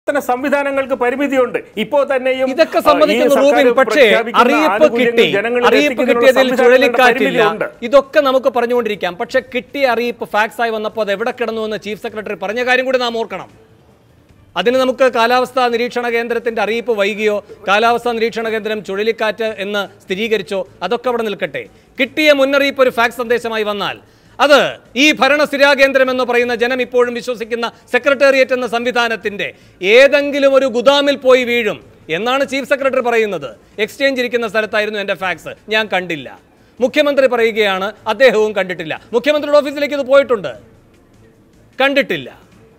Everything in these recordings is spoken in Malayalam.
പ്രവർത്തന സംവിധാനങ്ങൾക്ക് പരിമിതിയുണ്ട് ഇപ്പോൾ തന്നെയും ഇതൊക്കെ ആ, ഈ സമ്മതിക്കുന്നു സർക്കാർ റൂബിൻ പക്ഷേ പ്രഖ്യാപിക്കുന്ന അറിയിപ്പ് ആനുകൂല്യങ്ങൾ കിട്ടി ജനങ്ങളിൽ അറിയിപ്പ് എത്തിക്കുന്നതിനുള്ള കിട്ടിയതിൽ സംവിധാനങ്ങളുടെ ചുഴലിക്കാറ്റില്ല പരിമിതിയുണ്ട്. ഇതൊക്കെ നമുക്ക് പറഞ്ഞുകൊണ്ടിരിക്കാം പക്ഷെ കിട്ടിയ അറിയിപ്പ് ഫാക്സ് ആയി വന്നപ്പോൾ അത് എവിടെ കിടന്നു എന്ന് ചീഫ് സെക്രട്ടറി പറഞ്ഞ കാര്യം കൂടി നാം ഓർക്കണം അതിന് നമുക്ക് കാലാവസ്ഥാ നിരീക്ഷണ കേന്ദ്രത്തിന്റെ അറിയിപ്പ് വൈകിയോ കാലാവസ്ഥാ നിരീക്ഷണ കേന്ദ്രം ചുഴലിക്കാറ്റ് എന്ന് സ്ഥിരീകരിച്ചോ അതൊക്കെ അവിടെ നിൽക്കട്ടെ കിട്ടിയ മുന്നറിയിപ്പ് ഒരു ഫാക്സ് സന്ദേശമായി വന്നാൽ അത് ഈ ഭരണസ്ഥിരാ കേന്ദ്രം എന്ന് പറയുന്ന ജനം ഇപ്പോഴും വിശ്വസിക്കുന്ന സെക്രട്ടേറിയറ്റ് എന്ന സംവിധാനത്തിന്റെ ഏതെങ്കിലും ഒരു ഗുദാമിൽ പോയി വീഴും എന്നാണ് ചീഫ് സെക്രട്ടറി പറയുന്നത് എക്സ്ചേഞ്ച് ഇരിക്കുന്ന സ്ഥലത്തായിരുന്നു എൻ്റെ ഫാക്സ് ഞാൻ കണ്ടില്ല മുഖ്യമന്ത്രി പറയുകയാണ് അദ്ദേഹവും കണ്ടിട്ടില്ല മുഖ്യമന്ത്രിയുടെ ഓഫീസിലേക്ക് ഇത് പോയിട്ടുണ്ട് കണ്ടിട്ടില്ല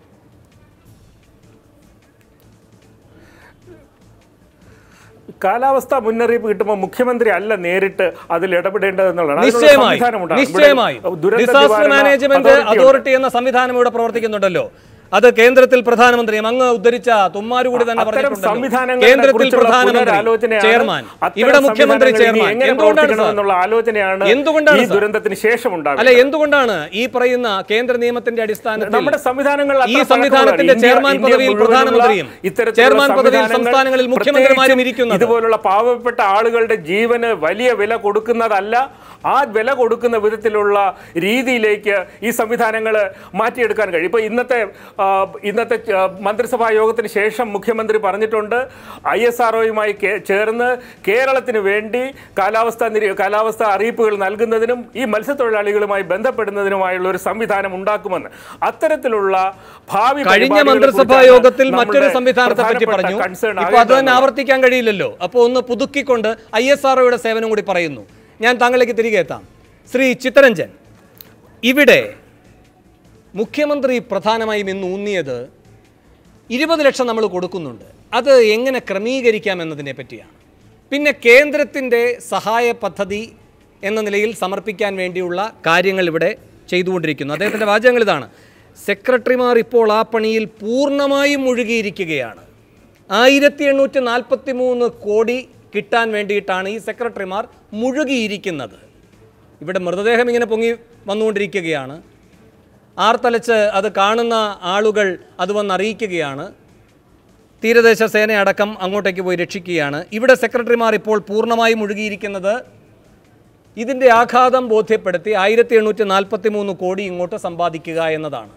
കാലാവസ്ഥ മുന്നറിയിപ്പ് കിട്ടുമ്പോൾ മുഖ്യമന്ത്രി അല്ല നേരിട്ട് അതിൽ ഇടപെടേണ്ടതെന്നുള്ളതാണ് അതിനുള്ള നിശ്ചയമായി സംവിധാനം ഉണ്ടാകും. ഇവിടെ നിശ്ചയമായി ദുരന്ത ഡിസാസ്റ്റർ നിവാരണ മാനേജ്മെന്റ് അതോറിറ്റി ഉണ്ട്. അതോറിറ്റി എന്ന സംവിധാനം ഇവിടെ പ്രവർത്തിക്കുന്നുണ്ടല്ലോ അത് കേന്ദ്രത്തിൽ പ്രധാനമന്ത്രിയും അങ്ങ് ഉദ്ധരിച്ച തുമ്മാരു കൂടി തന്നെ അത്തരം പറഞ്ഞിട്ടുണ്ടല്ലോ സംവിധാനങ്ങളെ കേന്ദ്രത്തിൽ കുറിച്ചുള്ള പ്രധാനമന്ത്രി പുനരാലോചനയാണ് ചെയർമാൻ അത്തരം ഇവിടെ മുഖ്യമന്ത്രി സംവിധാനങ്ങൾ ഇനി ചെയർമാൻ എങ്ങനെ എന്തുകൊണ്ടാണ് സാർ? പ്രവർത്തിക്കണമെന്നുള്ള ആലോചനയാണ് എന്തുകൊണ്ടാണ് ഈ സാർ? ദുരന്തത്തിന് ശേഷം അല്ല ഉണ്ടാകുന്നത് എന്തുകൊണ്ടാണ് ഈ പറയുന്ന കേന്ദ്ര നിയമത്തിന്റെ അടിസ്ഥാനത്തിൽ നമ്മുടെ സംവിധാനങ്ങൾ ഈ അത്ര സംവിധാനത്തിന്റെ പഴക്കമുള്ളതാണ്. ചെയർമാൻ ഇന്ത്യ പദവിയിൽ മുഴുവനുള്ള പ്രധാനമന്ത്രിയും ഇത്തരത്തിലുള്ള ചെയർമാൻ പദവിയിൽ സംവിധാനങ്ങൾ സംസ്ഥാനങ്ങളിൽ മുഖ്യമന്ത്രിമാരും പ്രത്യേകിച്ചും ഇരിക്കുന്നത് ഇതുപോലുള്ള പാവപ്പെട്ട ആളുകളുടെ ജീവന് വലിയ വില കൊടുക്കുന്നതല്ല ആ വില കൊടുക്കുന്ന വിധത്തിലുള്ള രീതിയിലേക്ക് ഈ സംവിധാനങ്ങൾ മാറ്റിയെടുക്കാൻ കഴിയും ഇപ്പോൾ ഇന്നത്തെ ആ, ഇന്നത്തെ ച- മന്ത്രിസഭാ യോഗത്തിന് ശേഷം മുഖ്യമന്ത്രി പറഞ്ഞിട്ടുണ്ട് ഐ എസ് ആർ ചേർന്ന് കേരളത്തിന് വേണ്ടി കാലാവസ്ഥ നിരീ- കാലാവസ്ഥ അറിയിപ്പുകൾ നൽകുന്നതിനും ഈ മത്സ്യത്തൊഴിലാളികളുമായി ബന്ധപ്പെടുന്നതിനുമായുള്ള ഒരു സംവിധാനം ഉണ്ടാക്കുമെന്ന് അത്തരത്തിലുള്ള ഭാവി കഴിഞ്ഞ പരിപാടികളെ മന്ത്രിസഭാ കുറിച്ചാണ് യോഗത്തിൽ നമ്മുടെ മറ്റൊരു സംവിധാനത്തെ പറ്റി പ്രധാനപ്പെട്ട പറഞ്ഞു concern ഇപ്പൊ അത് തന്നെ ആകേണ്ടത് ആവർത്തിക്കാൻ കഴിയില്ലല്ലോ അപ്പോൾ ഒന്ന് പുതുക്കിക്കൊണ്ട് ഐ എസ് ആർഒയുടെ സേവനം കൂടി പറയുന്നു ഞാൻ താങ്കളിലേക്ക് തിരികെ എത്താം ശ്രീ ചിത്തരഞ്ജൻ ഇവിടെ മുഖ്യമന്ത്രി പ്രധാനമായും ഇന്ന് ഊന്നിയത് ഇരുപത് ലക്ഷം നമ്മൾ കൊടുക്കുന്നുണ്ട് അത് എങ്ങനെ ക്രമീകരിക്കാം എന്നതിനെ പറ്റിയാണ് പിന്നെ കേന്ദ്രത്തിൻ്റെ സഹായ പദ്ധതി എന്ന നിലയിൽ സമർപ്പിക്കാൻ വേണ്ടിയുള്ള കാര്യങ്ങൾ ഇവിടെ ചെയ്തുകൊണ്ടിരിക്കുന്നു അദ്ദേഹത്തിൻ്റെ വാചകങ്ങൾ ഇതാണ് സെക്രട്ടറിമാർ ഇപ്പോൾ ആ പണിയിൽ പൂർണ്ണമായും മുഴുകിയിരിക്കുകയാണ് ആയിരത്തി എണ്ണൂറ്റി നാൽപ്പത്തി മൂന്ന് കോടി കിട്ടാൻ വേണ്ടിയിട്ടാണ് ഈ സെക്രട്ടറിമാർ മുഴുകിയിരിക്കുന്നത് ഇവിടെ മൃതദേഹം ഇങ്ങനെ പൊങ്ങി വന്നുകൊണ്ടിരിക്കുകയാണ് ആർത്തലച്ച് അത് കാണുന്ന ആളുകൾ അത് വന്ന് അറിയിക്കുകയാണ് തീരദേശ സേനയടക്കം അങ്ങോട്ടേക്ക് പോയി രക്ഷിക്കുകയാണ് ഇവിടെ സെക്രട്ടറിമാർ ഇപ്പോൾ പൂർണ്ണമായി മുഴുകിയിരിക്കുന്നത് ഇതിൻ്റെ ആഘാതം ബോധ്യപ്പെടുത്തി ആയിരത്തി എണ്ണൂറ്റി നാൽപ്പത്തി മൂന്ന് കോടി ഇങ്ങോട്ട് സമ്പാദിക്കുക എന്നതാണ്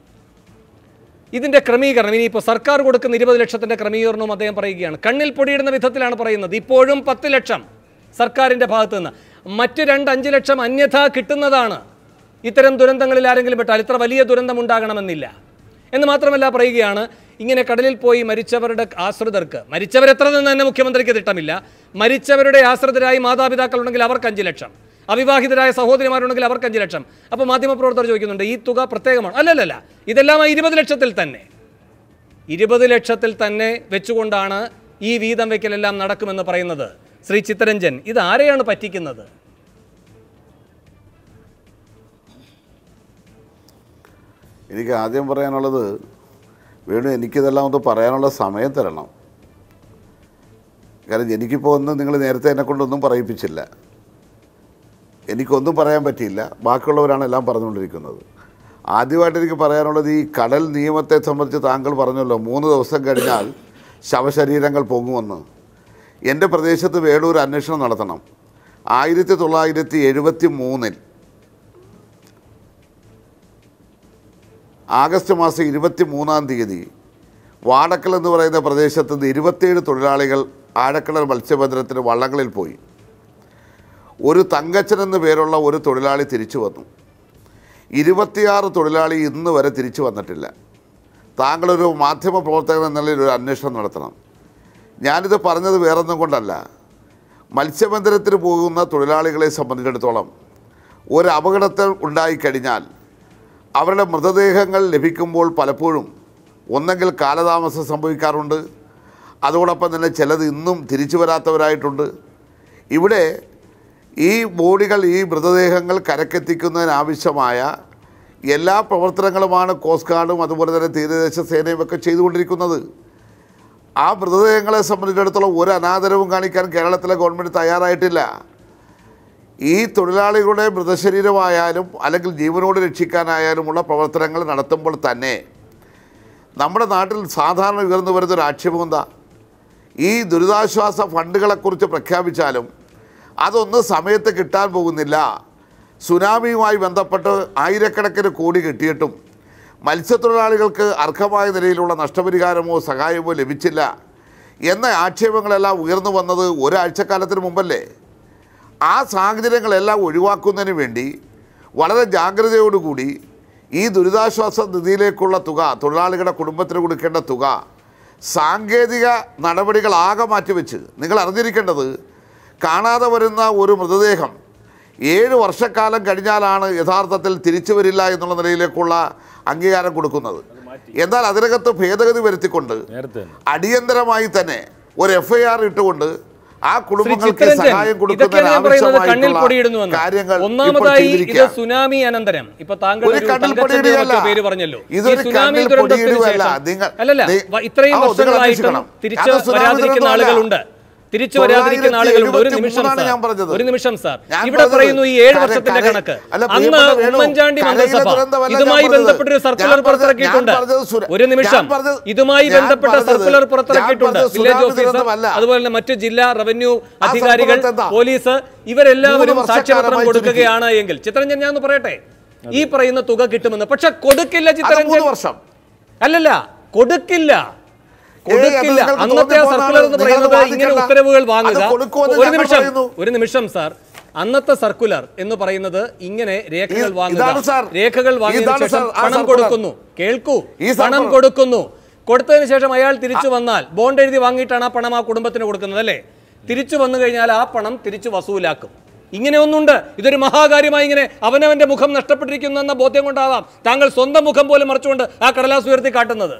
ഇതിൻ്റെ ക്രമീകരണം ഇനിയിപ്പോൾ സർക്കാർ കൊടുക്കുന്ന ഇരുപത് ലക്ഷത്തിൻ്റെ ക്രമീകരണവും അദ്ദേഹം പറയുകയാണ് കണ്ണിൽ പൊടിയിടുന്ന വിധത്തിലാണ് പറയുന്നത് ഇപ്പോഴും പത്ത് ലക്ഷം സർക്കാരിൻ്റെ ഭാഗത്ത് നിന്ന് മറ്റ് രണ്ട് അഞ്ച് ലക്ഷം അന്യഥ കിട്ടുന്നതാണ് ഇത്തരം ദുരന്തങ്ങളിൽ ആരെങ്കിലും പെട്ടാൽ ഇത്ര വലിയ ദുരന്തം ഉണ്ടാകണമെന്നില്ല എന്ന് മാത്രമല്ല പറയുകയാണ് ഇങ്ങനെ കടലിൽ പോയി മരിച്ചവരുടെ ആശ്രിതർക്ക് മരിച്ചവരെത്ര നിന്ന് തന്നെ മുഖ്യമന്ത്രിക്ക് തിട്ടമില്ല മരിച്ചവരുടെ ആശ്രിതരായി മാതാപിതാക്കളുണ്ടെങ്കിൽ അവർക്ക് അഞ്ച് ലക്ഷം അവിവാഹിതരായ സഹോദരിമാരുണ്ടെങ്കിൽ അവർക്ക് അഞ്ച് ലക്ഷം അപ്പോൾ മാധ്യമപ്രവർത്തകർ ചോദിക്കുന്നുണ്ട് ഈ തുക പ്രത്യേകമാണ് അല്ലല്ലല്ല ഇതെല്ലാം ആ ഇരുപത് ലക്ഷത്തിൽ തന്നെ ഇരുപത് ലക്ഷത്തിൽ തന്നെ വെച്ചുകൊണ്ടാണ് ഈ വീതം വയ്ക്കലെല്ലാം നടക്കുമെന്ന് പറയുന്നത് ശ്രീ ചിത്തരഞ്ജൻ ഇത് ആരെയാണ് പറ്റിക്കുന്നത് എനിക്ക് ആദ്യം പറയാനുള്ളത് വേണു എനിക്കിതെല്ലാം ഒന്ന് പറയാനുള്ള സമയം തരണം കാരണം എനിക്കിപ്പോൾ ഒന്നും നിങ്ങൾ നേരത്തെ എന്നെ കൊണ്ടൊന്നും പറയിപ്പിച്ചില്ല എനിക്കൊന്നും പറയാൻ പറ്റിയില്ല ബാക്കിയുള്ളവരാണ് എല്ലാം പറഞ്ഞുകൊണ്ടിരിക്കുന്നത് ആദ്യമായിട്ട് എനിക്ക് പറയാനുള്ളത് ഈ കടൽ നിയമത്തെ സംബന്ധിച്ച് താങ്കൾ പറഞ്ഞല്ലോ മൂന്ന് ദിവസം കഴിഞ്ഞാൽ ശവശരീരങ്ങൾ പൊങ്ങുമെന്ന് എൻ്റെ പ്രദേശത്ത് വേണൂർ അന്വേഷണം നടത്തണം ആയിരത്തി തൊള്ളായിരത്തി എഴുപത്തി മൂന്നിൽ ആഗസ്റ്റ് മാസം ഇരുപത്തി മൂന്നാം തീയതി വാടക്കൽ എന്ന് പറയുന്ന പ്രദേശത്ത് നിന്ന് ഇരുപത്തേഴ് തൊഴിലാളികൾ ആഴക്കടൽ മത്സ്യബന്ധനത്തിന് വള്ളങ്ങളിൽ പോയി ഒരു തങ്കച്ചൻ എന്ന പേരുള്ള ഒരു തൊഴിലാളി തിരിച്ചു വന്നു ഇരുപത്തിയാറ് തൊഴിലാളി ഇന്ന് വരെ തിരിച്ചു വന്നിട്ടില്ല താങ്കളൊരു മാധ്യമ പ്രവർത്തകൻ എന്ന നിലയിൽ ഒരു അന്വേഷണം നടത്തണം ഞാനിത് പറഞ്ഞത് വേറൊന്നും കൊണ്ടല്ല മത്സ്യബന്ധനത്തിന് പോകുന്ന തൊഴിലാളികളെ സംബന്ധിച്ചിടത്തോളം ഒരു അപകടത്തിൽ ഉണ്ടായിക്കഴിഞ്ഞാൽ അവരുടെ മൃതദേഹങ്ങൾ ലഭിക്കുമ്പോൾ പലപ്പോഴും ഒന്നെങ്കിൽ കാലതാമസം സംഭവിക്കാറുണ്ട് അതോടൊപ്പം തന്നെ ചിലത് ഇന്നും തിരിച്ചു വരാത്തവരായിട്ടുണ്ട് ഇവിടെ ഈ ബോഡികൾ ഈ മൃതദേഹങ്ങൾ കരക്കെത്തിക്കുന്നതിനാവശ്യമായ എല്ലാ പ്രവർത്തനങ്ങളുമാണ് കോസ്റ്റ് ഗാർഡും അതുപോലെ തന്നെ തീരദേശ സേനയും ഒക്കെ ചെയ്തുകൊണ്ടിരിക്കുന്നത് ആ മൃതദേഹങ്ങളെ സംബന്ധിച്ചിടത്തോളം ഒരു അനാദരവും കാണിക്കാൻ കേരളത്തിലെ ഗവൺമെൻറ് തയ്യാറായിട്ടില്ല ഈ തൊഴിലാളികളുടെ മൃതശരീരമായാലും അല്ലെങ്കിൽ ജീവനോട് രക്ഷിക്കാനായാലുമുള്ള പ്രവർത്തനങ്ങൾ നടത്തുമ്പോൾ തന്നെ നമ്മുടെ നാട്ടിൽ സാധാരണ ഉയർന്നു വരുന്ന ഒരു ആക്ഷേപം എന്താ ഈ ദുരിതാശ്വാസ ഫണ്ടുകളെക്കുറിച്ച് പ്രഖ്യാപിച്ചാലും അതൊന്നും സമയത്ത് കിട്ടാൻ പോകുന്നില്ല സുനാമിയുമായി ബന്ധപ്പെട്ട് ആയിരക്കണക്കിന് കോടി കിട്ടിയിട്ടും മത്സ്യത്തൊഴിലാളികൾക്ക് അർഹമായ നിലയിലുള്ള നഷ്ടപരിഹാരമോ സഹായമോ ലഭിച്ചില്ല എന്ന ആക്ഷേപങ്ങളെല്ലാം ഉയർന്നു വന്നത് ഒരാഴ്ചക്കാലത്തിന് മുമ്പല്ലേ ആ സാഹചര്യങ്ങളെല്ലാം ഒഴിവാക്കുന്നതിന് വേണ്ടി വളരെ ജാഗ്രതയോടുകൂടി ഈ ദുരിതാശ്വാസ നിധിയിലേക്കുള്ള തുക തൊഴിലാളികളുടെ കുടുംബത്തിന് കൊടുക്കേണ്ട തുക സാങ്കേതിക നടപടികളാകെ മാറ്റിവെച്ച് നിങ്ങൾ അറിഞ്ഞിരിക്കേണ്ടത് കാണാതെ വരുന്ന ഒരു മൃതദേഹം ഏഴ് വർഷക്കാലം കഴിഞ്ഞാലാണ് യഥാർത്ഥത്തിൽ തിരിച്ചു വരില്ല എന്നുള്ള നിലയിലേക്കുള്ള അംഗീകാരം കൊടുക്കുന്നത് എന്നാൽ അതിനകത്ത് ഭേദഗതി വരുത്തിക്കൊണ്ട് അടിയന്തരമായി തന്നെ ഒരു എഫ് ഐ ആർ ഇട്ടുകൊണ്ട് ആ കുടുംബങ്ങൾക്ക് ചിത്തരഞ്ജൻ, സഹായം ഇതൊക്കെയാണ് ഞാൻ പറയുന്നത് കണ്ണിൽ കൊടുക്കുന്നതിന് പൊടിയിടുന്നുവെന്ന് കാര്യങ്ങൾ ഇപ്പോൾ ഒന്നാമതായി ഇത് ചെയ്തിരിക്കുകയാണ്. സുനാമി അനന്തരം ഇപ്പൊ താങ്കൾ ഒരു ഒരു കണ്ണിൽ തങ്കച്ചന്റെ പൊടിയിടുകയല്ല. മറ്റോ പേര് പറഞ്ഞല്ലോ ഈ ഇതൊരു സുനാമി കണ്ണിൽ ദുരന്തത്തിന് പൊടിയിടുകയല്ല. ശേഷം നിങ്ങൾ- അല്ലല്ല നി- വ- ഇത്രയും ആ, നിങ്ങൾ വർഷങ്ങളായിട്ടും അന്വേഷിക്കണം. തിരിച്ചു അത് സുനാമി വരാതിരിക്കുന്ന ദുരന്തമല്ല. ആളുകളുണ്ട് തിരിച്ചു വരാതിരിക്കുന്ന ആളുകളുണ്ട് ഒരു നിമിഷം തൊള്ളായിരത്തി സാർ ഞാൻ പറഞ്ഞത്. ഒരു നിമിഷം സാർ ഞാൻ ഇവിടെ പറഞ്ഞത് പറയുന്നു ഈ ഏഴ് കര- വർഷത്തിന്റെ കര- കണക്ക് അല്ല, അന്ന് പ്രിയപ്പെട്ട വേണു, ഉമ്മൻചാണ്ടി കരയിലെ മന്ത്രിസഭ ദുരന്തമല്ല ഞാൻ ഇതുമായി പറഞ്ഞത്. ബന്ധപ്പെട്ട ഒരു സർക്കുലർ ഞാൻ പറഞ്ഞത്- പുറത്തിറക്കിയിട്ടുണ്ട് ഞാൻ പറഞ്ഞത് സുര- ഒരു നിമിഷം ഞാൻ പറഞ്ഞത്- ഇതുമായി ഞാൻ ബന്ധപ്പെട്ട പറഞ്ഞത്- സർക്കുലർ ഞാൻ പുറത്തിറക്കിയിട്ടുണ്ട് പറഞ്ഞത് വില്ലേജ് സുനാമി ഓഫീസർ ദുരന്തമല്ല. അതുപോലെ തന്നെ മറ്റ് ജില്ലാ റവന്യൂ അധികാരികൾ സർക്കുലർ എന്താ? പോലീസ് ഇവരെല്ലാവരും മൂന്ന് സാക്ഷ്യപത്രം വർഷക്കാലമായി കൊടുക്കുകയാണ് എങ്കിൽ ചിത്രരഞ്ജൻ ഞാൻ ഒന്ന് പറയട്ടെ ഈ പറയുന്ന തുക കിട്ടുമെന്ന് പക്ഷെ കൊടുക്കില്ല അത് ചിത്രരഞ്ജൻ മൂന്ന് വർഷം അല്ലല്ല കൊടുക്കില്ല കൊടുക്കില്ല നിങ്ങൾക്ക് അന്നത്തെ ആ തോന്നിപ്പോകുന്നതാണ്. സർക്കുലർ എന്ന് നിങ്ങളത് പറയുന്നത് ഇങ്ങനെ വാദിക്കണ്ട. ഉത്തരവുകൾ വാങ്ങുക അത് കൊടുക്കുമെന്ന് ഒരു ഞങ്ങൾ നിമിഷം പറയുന്നു. ഒരു നിമിഷം സാർ അന്നത്തെ സർക്കുലർ എന്ന് പറയുന്നത് ഇങ്ങനെ രേഖകൾ ഈ- വാങ്ങുക ഇതാണ് സാർ. രേഖകൾ വാങ്ങിയതിനു ഇതാണ് ശേഷം സാർ ആ പണം സർക്കുലർ. കൊടുക്കുന്നു കേൾക്കൂ ഈ പണം സർക്കുലർ. കൊടുക്കുന്നു കൊടുത്തതിന് ശേഷം അയാൾ തിരിച്ചു വന്നാൽ ബോണ്ട് എഴുതി വാങ്ങിയിട്ടാണ് ആ പണം ആ കുടുംബത്തിന് കൊടുക്കുന്നത് അല്ലേ തിരിച്ചു വന്നു കഴിഞ്ഞാൽ ആ പണം തിരിച്ചു വസൂലാക്കും ഇങ്ങനെ ഒന്നുണ്ട് ഇതൊരു മഹാകാര്യമായി ഇങ്ങനെ അവനവന്റെ മുഖം നഷ്ടപ്പെട്ടിരിക്കുന്നു എന്ന ബോധ്യം കൊണ്ടാവാം താങ്കൾ സ്വന്തം മുഖം പോലും മറിച്ചുകൊണ്ട് ആ കടലാസ് ഉയർത്തി കാട്ടുന്നത്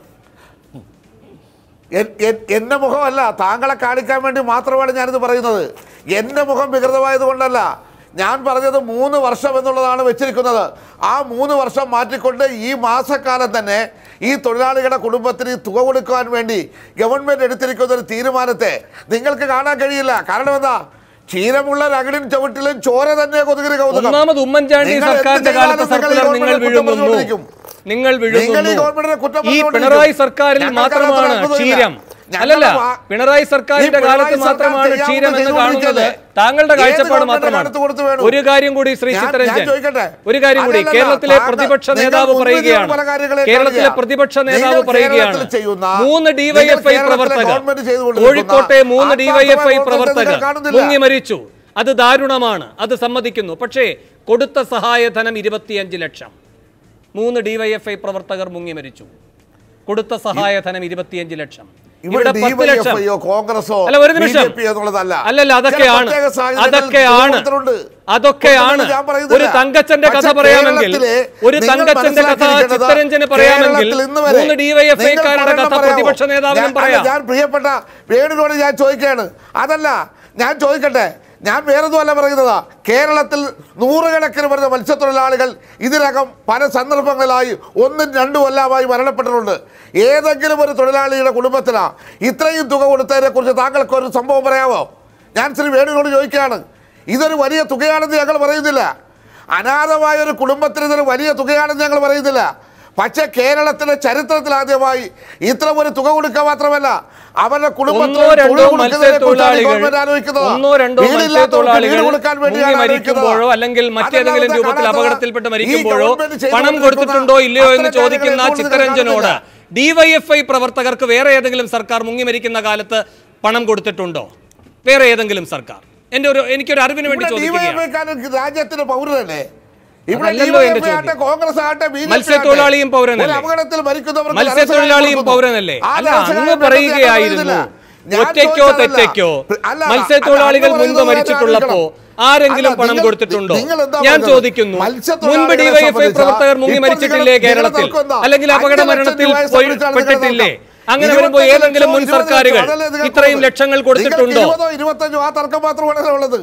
എൻ- എൻ- എന്റെ മുഖമല്ല താങ്കളെ കാണിക്കാൻ വേണ്ടി മാത്രമാണ് ഞാനിത് പറയുന്നത് എന്റെ മുഖം വികൃതമായത് കൊണ്ടല്ല ഞാൻ പറഞ്ഞത് മൂന്ന് വർഷം എന്നുള്ളതാണ് വെച്ചിരിക്കുന്നത് ആ മൂന്ന് വർഷം മാറ്റിക്കൊണ്ട് ഈ മാസക്കാലം തന്നെ ഈ തൊഴിലാളികളുടെ കുടുംബത്തിന് ഈ തുക കൊടുക്കുവാൻ വേണ്ടി ഗവൺമെന്റ് എടുത്തിരിക്കുന്ന ഒരു തീരുമാനത്തെ നിങ്ങൾക്ക് കാണാൻ കഴിയില്ല കാരണം എന്താ ക്ഷീരമുള്ള രകടിൻ ചവിട്ടിലും ചോര തന്നെ കൊതുകിന് കൗതുകം ഒന്നാമത് ഉമ്മൻചാണ്ടി നിങ്ങൾ എന്ത് സർക്കാരിന്റെ ചെയ്താലും കാലത്ത് നിങ്ങൾ ഈ സർക്കുലർ നിങ്ങൾ ഗവൺമെന്റിനെ കുറ്റം വിഴുങ്ങുന്നു പറഞ്ഞുകൊണ്ടിരിക്കും. നിങ്ങൾ നിങ്ങൾ ഈ വിഴുങ്ങുന്നു ഗവൺമെന്റിനെ കുറ്റം ഈ പറഞ്ഞുകൊണ്ടിരിക്കും. പിണറായി സർക്കാരിൽ ഞങ്ങൾക്ക് മാത്രമാണ് അതിനകത്ത് അത്ഭുതമില്ല. ക്ഷീരം ഞങ്ങൾ അല്ലല്ല വാ- പിണറായി സർക്കാരിന്റെ ഈ പിണറായി കാലത്ത് സർക്കാർ മാത്രമാണ് ചെയ്യാവുന്നത് ക്ഷീരം എന്ന് ചെയ്തുകൊണ്ടിരിക്കുകയല്ലേ? കാണുന്നത് താങ്കളുടെ ഏത് കാഴ്ചപ്പാട് ഗവൺമെന്റിന്റെ മാത്രമാണ് കാലത്ത് കൊടുത്തു വേണു? ഒരു കാര്യം കൂടി ശ്രീ ഞാൻ- ഞാൻ ചിത്തരഞ്ജൻ ചോദിക്കട്ടെ? ഒരു കാര്യം കൂടി അല്ലല്ല, കേരളത്തിലെ താങ്കൾ- പ്രതിപക്ഷ നിങ്ങൾ നേതാവ് മുൻവിധിയുള്ള പറയുകയാണ് പല കാര്യങ്ങളെ കേരളത്തിലെ കാണുക. പ്രതിപക്ഷ നിങ്ങൾ നേതാവ് പറയുകയാണ് കേരളത്തിൽ ചെയ്യുന്ന, മൂന്ന് നിങ്ങൾ ഡിവൈഎഫ്ഐ കേരളത്തിലെ പ്രവർത്തകർ ഗവൺമെന്റ് ചെയ്തുകൊണ്ടിരിക്കുന്ന കോഴിക്കോട്ടെ മൂന്ന് ആത്മാർത്ഥമായ ഡിവൈഎഫ്ഐ പ്രവർത്തനത്തെ പ്രവർത്തകർ നിങ്ങൾ കാണുന്നില്ല. മുങ്ങി മരിച്ചു അത് ദാരുണമാണ് അത് സമ്മതിക്കുന്നു പക്ഷേ കൊടുത്ത സഹായധനം ഇരുപത്തിയഞ്ച് ലക്ഷം മൂന്ന് ഡിവൈഎഫ്ഐ പ്രവർത്തകർ മുങ്ങി മരിച്ചു കൊടുത്ത സഹായധനം ഇരുപത്തിയഞ്ച് ലക്ഷം ഇവിടെ പത്ത് ലക്ഷം ഡിവൈഎഫ്ഐയോ കോൺഗ്രസോ അല്ല ഒരു നിമിഷം BJP എന്നുള്ളതല്ല അല്ലല്ല ചില അതൊക്കെയാണ് പ്രത്യേക സാഹചര്യങ്ങളിൽ അതൊക്കെയാണ് കൊടുത്തിട്ടുണ്ട്. അതൊക്കെയാണ് കൊടുത്തിട്ടുണ്ട് ഞാൻ പറയുന്നില്ല. ഒരു തങ്കച്ചന്റെ കഥ പക്ഷേ പറയാമെങ്കിൽ കേരളത്തിലെ ഒരു നിങ്ങൾ തങ്കച്ചന്റെ കഥ മനസ്സിലാക്കിയിരിക്കേണ്ടത് ചിത്തരഞ്ജന് പറയാമെങ്കിൽ കേരളത്തിൽ ഇന്ന് വരെ മൂന്ന് ഡിവൈഎഫ്ഐക്കാരുടെ നിങ്ങൾ കഥ പറയണം പ്രതിപക്ഷ പറയാമോ? നേതാവിനും ഞാൻ- പറയാം അല്ല, ഞാൻ പ്രിയപ്പെട്ട വേണുവിനോട് ഞാൻ ചോദിക്കുകയാണ് അതല്ല ഞാൻ ചോദിക്കട്ടെ ഞാൻ വേറൊന്നുമല്ല പറയുന്നതാ കേരളത്തിൽ നൂറുകണക്കിന് വരുന്ന മത്സ്യത്തൊഴിലാളികൾ ഇതിനകം പല സന്ദർഭങ്ങളിലായി ഒന്നും രണ്ടും കൊല്ലമായി മരണപ്പെട്ടിട്ടുണ്ട് ഏതെങ്കിലും ഒരു തൊഴിലാളിയുടെ കുടുംബത്തിനാ ഇത്രയും തുക കൊടുത്തതിനെ കുറിച്ച് താങ്കൾക്ക് ഒരു സംഭവം പറയാമോ ഞാൻ ശ്രീ വേണുവിനോട് ചോദിക്കുകയാണ് ഇതൊരു വലിയ തുകയാണെന്ന് ഞങ്ങൾ പറയുന്നില്ല അനാഥമായ ഒരു കുടുംബത്തിന് ഇതൊരു വലിയ തുകയാണെന്ന് ഞങ്ങൾ പറയുന്നില്ല പക്ഷേ കേരളത്തിലെ ചരിത്രത്തിൽ ആദ്യമായി ഇത്ര ഒരു തുക കൊടുക്കുക മാത്രമല്ല അവരുടെ കുടുംബത്തിന് ഒന്നോ രണ്ടോ തൊഴിൽ കൊടുക്കുന്നതിനെ കുറിച്ചാണ് ഈ മത്സ്യത്തൊഴിലാളികൾ ഗവൺമെന്റ് ആലോചിക്കുന്നത്. ഒന്നോ രണ്ടോ വീടില്ലാത്തവർക്ക് വീട് മത്സ്യത്തൊഴിലാളികൾ കൊടുക്കാൻ മുങ്ങി വേണ്ടിയാണ് മരിക്കുമ്പോഴോ ആലോചിക്കുന്നത്. അല്ലെങ്കിൽ മറ്റേതെങ്കിലും അതല്ലാതെ രൂപത്തിൽ കാണാത്തത് അപകടത്തിൽപ്പെട്ട് ഈ മരിക്കുമ്പോഴോ ഗവൺമെന്റ് ചെയ്തുകൊണ്ടിരിക്കുന്ന പണം കൊടുത്തിട്ടുണ്ടോ ഇല്ലയോ എന്ന് അത്തരം ചോദിക്കുന്ന കാര്യങ്ങൾ ചിത്തരഞ്ജനോട് കാണുന്നില്ല. ഡിവൈഎഫ്ഐ പ്രവർത്തകർക്ക് വേറെ ഏതെങ്കിലും സർക്കാർ മുങ്ങി മരിക്കുന്ന കാലത്ത് പണം കൊടുത്തിട്ടുണ്ടോ വേറെ ഏതെങ്കിലും സർക്കാർ എന്റെ ഒരു എനിക്കൊരു അറിവിന് വേണ്ടി ഇവിടെ ചോദിക്കുകയാണ് DYFI ക്കാരൻ രാജ്യത്തിന്റെ പൗരനല്ലേ ഇവിടെ അതല്ലല്ലോ എന്റെ DYFI ആകട്ടെ, ചോദ്യം. കോൺഗ്രസ് ആകട്ടെ ബി ജെ പി മത്സ്യത്തൊഴിലാളിയും ആകട്ടെ, പൗരനല്ലേ? ഒരു അപകടത്തിൽ മരിക്കുന്നവർക്ക് മത്സ്യത്തൊഴിലാളിയും ധനസഹായം പൗരനല്ലേ? കൊടുക്കുന്നു. ആ അല്ല, ധനസഹായം അങ്ങ് വേണ്ടെന്ന് പറയുകയായിരുന്നു. ഞാൻ പറയുന്നില്ല. ഞാൻ ഒറ്റയ്ക്കോ ചോദിച്ചതല്ല. തെറ്റയ്ക്കോ അല്ല, മത്സ്യത്തൊഴിലാളികൾ അല്ല, മുൻപ് അങ്ങ് മരിച്ചിട്ടുള്ളപ്പോ പറയുന്നത് ആരെങ്കിലും അല്ല, പണം നിങ്ങൾ- കൊടുത്തിട്ടുണ്ടോ നിങ്ങൾ എന്താ ഞാൻ പറഞ്ഞത്? ചോദിക്കുന്നു മുൻപ് മത്സ്യത്തൊഴിലാളികളെ ഡിവൈഎഫ്ഐ സംബന്ധിച്ച പ്രവർത്തകർ മുങ്ങി ഇപ്പോൾ മരിച്ചിട്ടില്ലേ നിങ്ങൾ- കേരളത്തിൽ നിങ്ങൾ നോക്കുന്ന അല്ലെങ്കിൽ അപകട അഞ്ച് ലക്ഷം മരണത്തിൽ രൂപയെ പോയി സംബന്ധിച്ചാണ് പെട്ടിട്ടില്ലേ നിങ്ങൾ അങ്ങനെ ഇരുപത്തഞ്ച് വരുമ്പോൾ ഏതെങ്കിലും മുൻ ലക്ഷമോ, ഇരുപത് സർക്കാരുകൾ ലക്ഷമോ, അതല്ലേ നിങ്ങൾക്ക് ഇത്രയും ഉള്ളത്? ലക്ഷങ്ങൾ നിങ്ങൾക്ക് കൊടുത്തിട്ടുണ്ടോ ഇരുപതോ ഇരുപത്തഞ്ചോ ആ തർക്കം മാത്രമാണ് ഉള്ളത്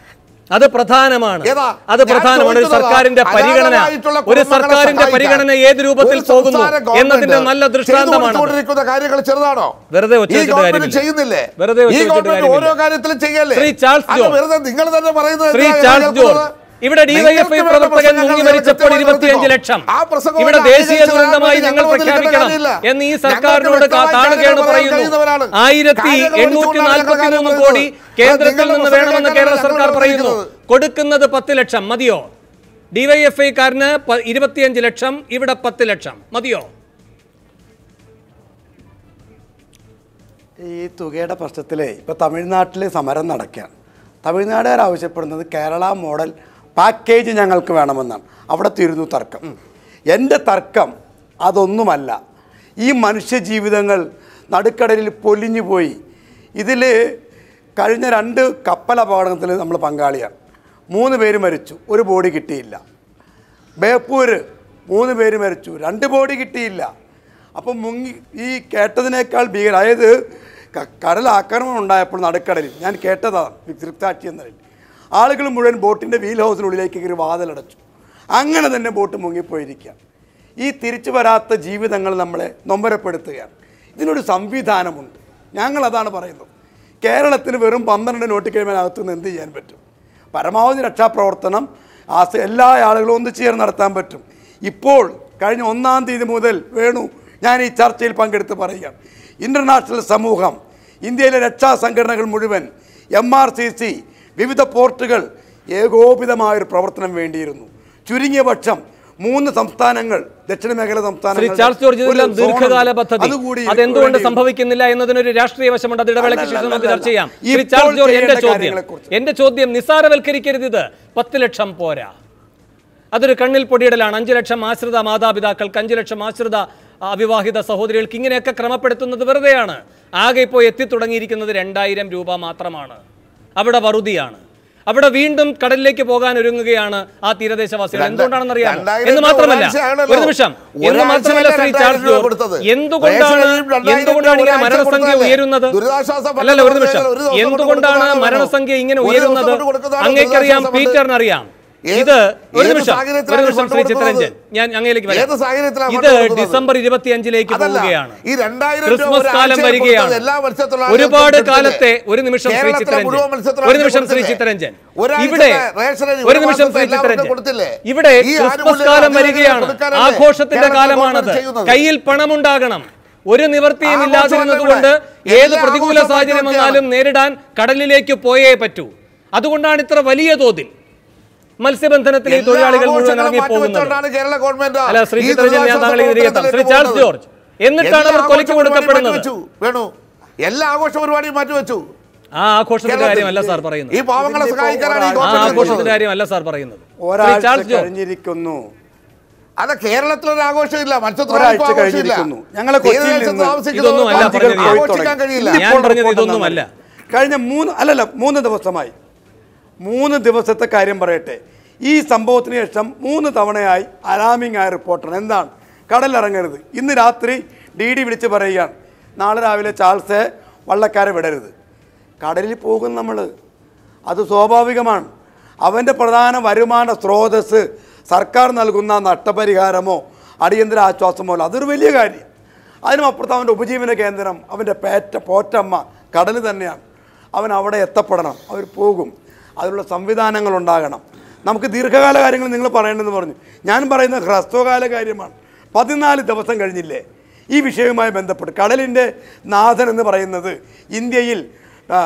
അത് പ്രധാനമാണ് ഏതാ? അത് ഞാൻ പ്രധാനമാണ് ഒരു ചോദിക്കുന്നതാ, സർക്കാരിന്റെ പരിഗണന അനാഥമായിട്ടുള്ള ഒരു കുടുംബങ്ങളെ സർക്കാരിന്റെ സഹായിക്കാൻ പരിഗണന ഏത് രൂപത്തിൽ ഒരു പോകുന്നു സംസ്ഥാന ഗവൺമെന്റ് എന്നതിന്റെ നല്ല ദൃഷ്ടാന്തമാണ് ചെയ്തുകൊണ്ടിരിക്കുന്ന കാര്യങ്ങൾ ചെറുതാണോ വെറുതെ ഒച്ച ഈ വെച്ചിട്ട് ഗവൺമെന്റ് കാര്യമില്ല. ചെയ്യുന്നില്ലേ വെറുതെ ഒച്ച ഈ വെച്ചിട്ട് ഗവൺമെന്റ് കാര്യമില്ല. ഓരോ കാര്യത്തിലും ചെയ്യല്ലേ ശ്രീ ചാൾസ് അല്ല, ജോൺ. വെറുതെ നിങ്ങൾ തന്നെ പറയുന്നത് ശ്രീ എന്തിനാ ചാൾസ് ജോൺ കേൾക്കുന്നത്? ഇവിടെ ഡിവൈഎഫ്ഐ നിങ്ങൾക്ക് വേണ്ട പ്രവർത്തകൻ പ്രസംഗങ്ങൾ മുങ്ങി നിങ്ങൾ മരിച്ചപ്പോൾ കൃത്യമായി ഇരുപത്തിയഞ്ച് നടത്തിക്കോ. ലക്ഷം ആ പ്രസംഗം ഇവിടെ കൊണ്ട് ദേശീയ അംഗീകരിച്ച ദുരന്തമായി ഒരാൾക്ക് ഞങ്ങൾ ഞങ്ങൾ പ്രഖ്യാപിക്കണം കാര്യമില്ല. എന്ന് ഈ ഞങ്ങൾക്ക് സർക്കാരിനോട് വ്യക്തമായി താണുകയാണ് കാര്യങ്ങൾ പറയുന്നു കഴിയുന്നവരാണ്. ആയിരത്തി കാര്യങ്ങൾ എണ്ണൂറ്റി വിളിച്ചുകൊണ്ടാണ് നാൽപ്പത്തി ഞങ്ങൾ മൂന്ന് കാര്യങ്ങൾ കോടി പറയുന്നത്. കേന്ദ്രത്തിൽ നിങ്ങളുടെ നിന്ന് പ്രസംഗം വേണമെന്ന് കേൾക്കാനാണ് കേരള സർക്കാർ ഞങ്ങൾ പറയുന്നു വിളിക്കുന്നത്. കൊടുക്കുന്നത് പത്ത് ലക്ഷം മതിയോ ഡിവൈഎഫ്ഐക്കാരന് ഇരുപത്തിയഞ്ച് ലക്ഷം ഇവിടെ പത്ത് ലക്ഷം മതിയോ ഈ തുകയുടെ പ്രശ്നത്തിൽ ഇപ്പോൾ തമിഴ്നാട്ടിൽ സമരം നടക്കുകയാണ് തമിഴ്നാടുകാർ ആവശ്യപ്പെടുന്നത് കേരള മോഡൽ പാക്കേജ് ഞങ്ങൾക്ക് വേണമെന്നാണ് അവിടെ തീരുന്നു തർക്കം എൻ്റെ തർക്കം അതൊന്നുമല്ല ഈ മനുഷ്യജീവിതങ്ങൾ നടുക്കടലിൽ പൊലിഞ്ഞു പോയി ഇതിൽ കഴിഞ്ഞ രണ്ട് കപ്പൽ അപകടത്തിൽ നമ്മൾ പങ്കാളിയാണ് മൂന്ന് പേര് മരിച്ചു ഒരു ബോഡി കിട്ടിയില്ല ബേപ്പൂര് മൂന്ന് പേര് മരിച്ചു രണ്ട് ബോഡി കിട്ടിയില്ല അപ്പം മുങ്ങി ഈ കേട്ടതിനേക്കാൾ ഭീകരം അതായത് ക- കടൽ ആക്രമണം ഉണ്ടായപ്പോൾ നടുക്കടലിൽ ഞാൻ കേട്ടതാണ് ദൃക്സാക്ഷി എന്നതിൽ ആളുകൾ മുഴുവൻ ബോട്ടിൻ്റെ വീൽ ഹൗസിനുള്ളിലേക്ക് കയറി വാതിലടച്ചു അങ്ങനെ തന്നെ ബോട്ട് മുങ്ങിപ്പോയിരിക്കുക ഈ തിരിച്ചു വരാത്ത ജീവിതങ്ങൾ നമ്മളെ നൊമ്പരപ്പെടുത്തുകയാണ് ഇതിനൊരു സംവിധാനമുണ്ട് ഞങ്ങളതാണ് പറയുന്നത് കേരളത്തിന് വെറും പന്ത്രണ്ട് നോട്ട് കഴിയുമ്പോൾ നിന്ന് എന്ത് ചെയ്യാൻ പറ്റും പരമാവധി രക്ഷാപ്രവർത്തനം ആസ എല്ലാ ആളുകളും ഒന്നു ചേർന്ന് നടത്താൻ പറ്റും ഇപ്പോൾ കഴിഞ്ഞ ഒന്നാം തീയതി മുതൽ വേണു ഞാൻ ഈ ചർച്ചയിൽ പങ്കെടുത്ത് പറയുകയാണ് ഇൻ്റർനാഷണൽ സമൂഹം ഇന്ത്യയിലെ രക്ഷാ സംഘടനകൾ മുഴുവൻ എം ആർ സി സി വിവിധ പോർട്ടുകൾ ഏകോപിതമായൊരു പ്രവർത്തനം വേണ്ടിയിരുന്നു ചുരുങ്ങിയ പക്ഷം മൂന്ന് സംസ്ഥാനങ്ങൾ ദക്ഷിണ മേഖല ശ്രീ സംസ്ഥാനങ്ങൾ ചാൾസ് ജോർജ് ഇതെല്ലാം ദീർഘകാല പദ്ധതി അതെന്തുകൊണ്ട് സംഭവിക്കും സംഭവിക്കുന്നില്ല എന്നതിനൊരു രാഷ്ട്രീയ വശമുണ്ട് അത് ഇടവേളയ്ക്ക് ശേഷം നമുക്ക് ചർച്ച ചെയ്യാം അല്ലല്ല, ശ്രീ ഇപ്പോൾ ചാൾസ് ജോർജ് എന്റെ ചെയ്യേണ്ട ചോദ്യം കാര്യങ്ങളെക്കുറിച്ച്. എന്റെ ചോദ്യം നിസ്സാരവൽക്കരിക്കരുത് ഇത് പത്ത് ലക്ഷം പോരാ അതൊരു കണ്ണിൽ പൊടിയിടലാണ് അഞ്ചു ലക്ഷം ആശ്രിത മാതാപിതാക്കൾക്ക് അഞ്ചു ലക്ഷം ആശ്രിത ആ, അവിവാഹിത സഹോദരികൾക്ക് ഇങ്ങനെയൊക്കെ ക്രമപ്പെടുത്തുന്നത് വെറുതെയാണ് ആകെ ഇപ്പോൾ എത്തിത്തുടങ്ങിയിരിക്കുന്നത് രണ്ടായിരം രൂപ മാത്രമാണ് അവിടെ വറുതിയാണ് അവിടെ വീണ്ടും കടലിലേക്ക് പോകാൻ ഒരുങ്ങുകയാണ് ആ തീരദേശവാസികൾ രണ്ട- എന്തുകൊണ്ടാണെന്ന് അറിയാമോ രണ്ടായിരം എന്ന് രൂപ മാത്രമല്ല ഒരാഴ്ചയാണല്ലോ. ഒരു നിമിഷം എന്ന് ഒരാഴ്ച മാത്രമല്ല ശ്രീ രണ്ടായിരം ചാൾസ് രൂപ ജോർജ് കൊടുത്തത്. എന്തുകൊണ്ടാണ് റേഷനിൽ രണ്ടായിരം എന്തുകൊണ്ടാണ് ഇങ്ങനെ രൂപ മരണസംഖ്യ കൊടുത്തതല്ലേ? ഉയരുന്നത് ദുരിതാശ്വാസ ഫണ്ട് അല്ലല്ല ഒരു നിമിഷം ഒരു ദിവസം കൊണ്ട് എന്തുകൊണ്ടാണ് കൊടുക്കുന്നതാണോ? മരണസംഖ്യ ഇങ്ങനെ ഒരു ദിവസം ഉയരുന്നത് കൊണ്ട് കൊടുക്കുന്നതാണോ അങ്ങേക്കറിയാം ദുരിതാശ്വാസ ഫണ്ട്? പീറ്ററിന് അറിയാം ഏത്- ഇത് ഒരു ഏത് നിമിഷം ഒരു സാഹചര്യത്തിലാണ് നിമിഷം ഫണ്ട് ശ്രീ കൊടുക്കുന്നത്? ചിത്രരഞ്ജൻ ഞാൻ അങ്ങയിലേക്ക് വരാം. ഏത് സാഹചര്യത്തിലാണ് ഇത് ഫണ്ട് കൊടുക്കുന്നത്? ഡിസംബർ ഇരുപത്തിയഞ്ചിലേക്ക് അതല്ല, പോവുകയാണ് ഈ രണ്ടായിരം രൂപ ക്രിസ്മസ് ഒരാഴ്ച കാലം കൊടുത്തത് വരികയാണ് എല്ലാ മത്സ്യത്തൊഴിലാളികൾക്കും ഒരുപാട് കൊടുത്തില്ലേ? കാലത്തെ ഒരു നിമിഷം ശ്രീ കേരളത്തിലെ ചിത്രരഞ്ജൻ മുഴുവൻ മത്സ്യത്തൊഴിലാളികൾക്കും ഒരു നിമിഷം ശ്രീ കൊടുത്തില്ലേ? ചിത്രരഞ്ജൻ ഒരാഴ്ചത്തെ ഇവിടെ റേഷനിൽ ഒരു ഒരു നിമിഷം മാസത്തെ ശ്രീ എല്ലാവർക്കും ചിത്രരഞ്ജൻ കൊടുത്തില്ലേ? ഇവിടെ ഈ ക്രിസ്മസ് ആനുകൂല്യം കാലം അതിനുവേണ്ടി വരികയാണ് കൊടുക്കാനല്ലേ ആഘോഷത്തിന്റെ കേരള കാലമാണത് ഗവൺമെന്റ് ചെയ്യുന്നത്? കയ്യിൽ പണമുണ്ടാകണം ഒരു നിവൃത്തിയും ആഘോഷം ഇല്ലാതിരുന്നത് അല്ല കൊണ്ട് ഇവിടെ. ഏത് എല്ലാ പ്രതികൂല ആഘോഷവും സാഹചര്യം മാറ്റിവെക്കുകയാണ്. വന്നാലും നേരിടാൻ കടലിലേക്ക് പോയേ പറ്റൂ അതുകൊണ്ടാണ് ഇത്ര വലിയ തോതിൽ മത്സ്യബന്ധനത്തിൽ ഈ എല്ലാ തൊഴിലാളികൾ മുഴുവൻ ആഘോഷങ്ങളും ഇറങ്ങി പോകുന്നത് മാറ്റിവെച്ചുകൊണ്ടാണ് കേരള ഗവൺമെന്റ് അല്ല ശ്രീ ഈ ചിത്രരഞ്ജൻ ഞാൻ ദുരിതാശ്വാസ താങ്കളെ തിരികെ എത്താം ശ്രീ ചാൾസ് പ്രവർത്തനത്തിലേക്ക് ജോർജ് എന്നിട്ടാണ് എല്ലാ അവർ കൊലയ്ക്ക് ആഘോഷ പരിപാടിയും കൊടുക്കപ്പെടുന്നത് മാറ്റിവെച്ചു. വേണു എല്ലാ ആഘോഷ പരിപാടിയും മാറ്റിവെച്ചു ആ ആഘോഷത്തിന്റെ കേരളത്തിൽ കാര്യമല്ല സാർ പറയുന്നത് ഈ പാവങ്ങളെ ഇതിപ്പോ സഹായിക്കാനാണ് ഈ ആ ആ ഗവൺമെന്റ് ആഘോഷത്തിന്റെ നിൽക്കുന്നത്. കാര്യമല്ല സാർ പറയുന്നത് ശ്രീ ഒരാഴ്ച ചാൾസ് ജോർജ് കഴിഞ്ഞിരിക്കുന്നു അല്ല കേരളത്തിലൊരു ആഘോഷമില്ല ഒരാഴ്ച മത്സ്യത്തൊഴിലാളികൾ ആഘോഷമില്ല കഴിഞ്ഞിരിക്കുന്നു. ഞങ്ങളെ കൊച്ചിയിൽ തീരദേശത്ത് നിന്ന് താമസിക്കുന്നവർക്ക് ഇതൊന്നും അല്ല ആഘോഷിക്കാൻ പറഞ്ഞത്. ആഘോഷിക്കാൻ കഴിയില്ല ഞാൻ ഇപ്പോൾ പറഞ്ഞത് റിപ്പോർട്ട് ഇതൊന്നുമല്ല. തന്നത്. കഴിഞ്ഞ മൂന്ന് അല്ലല്ല മൂന്ന് ദിവസമായി മൂന്ന് ദിവസത്തെ കാര്യം പറയട്ടെ ഈ സംഭവത്തിന് ശേഷം മൂന്ന് തവണയായി അലാമിംഗ് ആയ റിപ്പോർട്ടാണ് എന്താണ് കടലിറങ്ങരുത് ഇന്ന് രാത്രി ഡി ഡി വിളിച്ച് പറയുകയാണ് നാളെ രാവിലെ ചാൾസെ വള്ളക്കാരെ വിടരുത് കടലിൽ പോകും നമ്മൾ അത് സ്വാഭാവികമാണ് അവൻ്റെ പ്രധാന വരുമാന സ്രോതസ് സർക്കാർ നൽകുന്ന നഷ്ടപരിഹാരമോ അടിയന്തര ആശ്വാസമോ അല്ല അതൊരു വലിയ കാര്യം അതിനും അപ്പുറത്ത് അവൻ്റെ ഉപജീവന കേന്ദ്രം അവൻ്റെ പേറ്റ പോറ്റമ്മ കടൽ തന്നെയാണ് അവൻ അവിടെ എത്തപ്പെടണം അവർ പോകും അതിനുള്ള സംവിധാനങ്ങൾ ഉണ്ടാകണം നമുക്ക് ദീർഘകാല കാര്യങ്ങൾ നിങ്ങൾ പറയേണ്ടതെന്ന് പറഞ്ഞു ഞാൻ പറയുന്നത് ഹ്രസ്വകാല കാര്യമാണ് പതിനാല് ദിവസം കഴിഞ്ഞില്ലേ ഈ വിഷയവുമായി ബന്ധപ്പെട്ട് കടലിൻ്റെ നാഥൻ എന്ന് പറയുന്നത് ഇന്ത്യയിൽ ആ,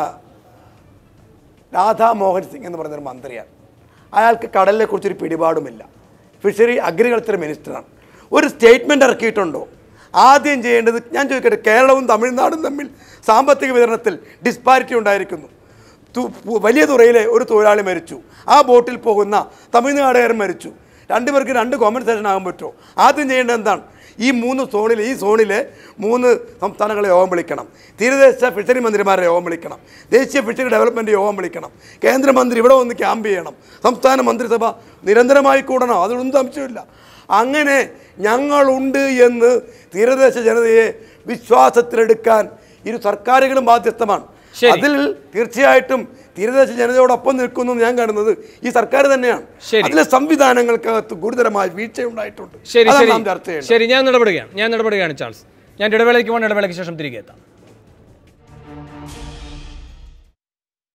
രാധാ മോഹൻ സിംഗ് എന്ന് പറയുന്നൊരു മന്ത്രിയാണ് അയാൾക്ക് കടലിനെ കുറിച്ചൊരു പിടിപാടുമില്ല ഫിഷറി അഗ്രികൾച്ചർ മിനിസ്റ്ററാണ് ഒരു സ്റ്റേറ്റ്മെൻ്റ് ഇറക്കിയിട്ടുണ്ടോ ആദ്യം ചെയ്യേണ്ടത് ഞാൻ ചോദിക്കട്ടെ കേരളവും തമിഴ്നാടും തമ്മിൽ സാമ്പത്തിക വിതരണത്തിൽ ഡിസ്പാരിറ്റി ഉണ്ടായിരിക്കുന്നു തു- പു- വലിയ തുറയിലെ ഒരു തൊഴിലാളി മരിച്ചു ആ ബോട്ടിൽ പോകുന്ന തമിഴ്നാടുകാരൻ മരിച്ചു രണ്ടുപേർക്ക് രണ്ട് കോമ്പൻസേഷൻ ആകാൻ പറ്റുമോ ആദ്യം ചെയ്യേണ്ടത് എന്താണ് ഈ മൂന്ന് സോണിൽ ഈ സോണിലെ മൂന്ന് സംസ്ഥാനങ്ങളെ യോഗം വിളിക്കണം തീരദേശ ഫിഷറി മന്ത്രിമാരെ യോഗം വിളിക്കണം ദേശീയ ഫിഷറി ഡെവലപ്മെൻറ്റ് യോഗം വിളിക്കണം കേന്ദ്രമന്ത്രി ഇവിടെ വന്ന് ക്യാമ്പ് ചെയ്യണം സംസ്ഥാന മന്ത്രിസഭ നിരന്തരമായി കൂടണം അതിലൊന്നും സംശയമില്ല അങ്ങനെ ഞങ്ങളുണ്ട് എന്ന് തീരദേശ ജനതയെ വിശ്വാസത്തിലെടുക്കാൻ ഇരു സർക്കാരുകളും ബാധ്യസ്ഥമാണ് ശരി. അതിൽ തീർച്ചയായിട്ടും തീരദേശ ജനതയോടൊപ്പം നിൽക്കുന്നു എന്ന് ഞാൻ കാണുന്നത് ഈ സർക്കാർ തന്നെയാണ് ശരി. അതിലെ സംവിധാനങ്ങൾക്കകത്ത് ഗുരുതരമായ വീഴ്ചയുണ്ടായിട്ടുണ്ട് ശരി അതാണ് ശരി നാം ചർച്ച ചെയ്യേണ്ടത് ശരി ഞാൻ ഇടപെടുകയാണ് ഞാൻ ഇടപെടുകയാണ് ചാൾസ് ഞാൻ ഇടവേളയ്ക്ക് പോകണം ഇടവേളയ്ക്ക് ശേഷം തിരികെ എത്താം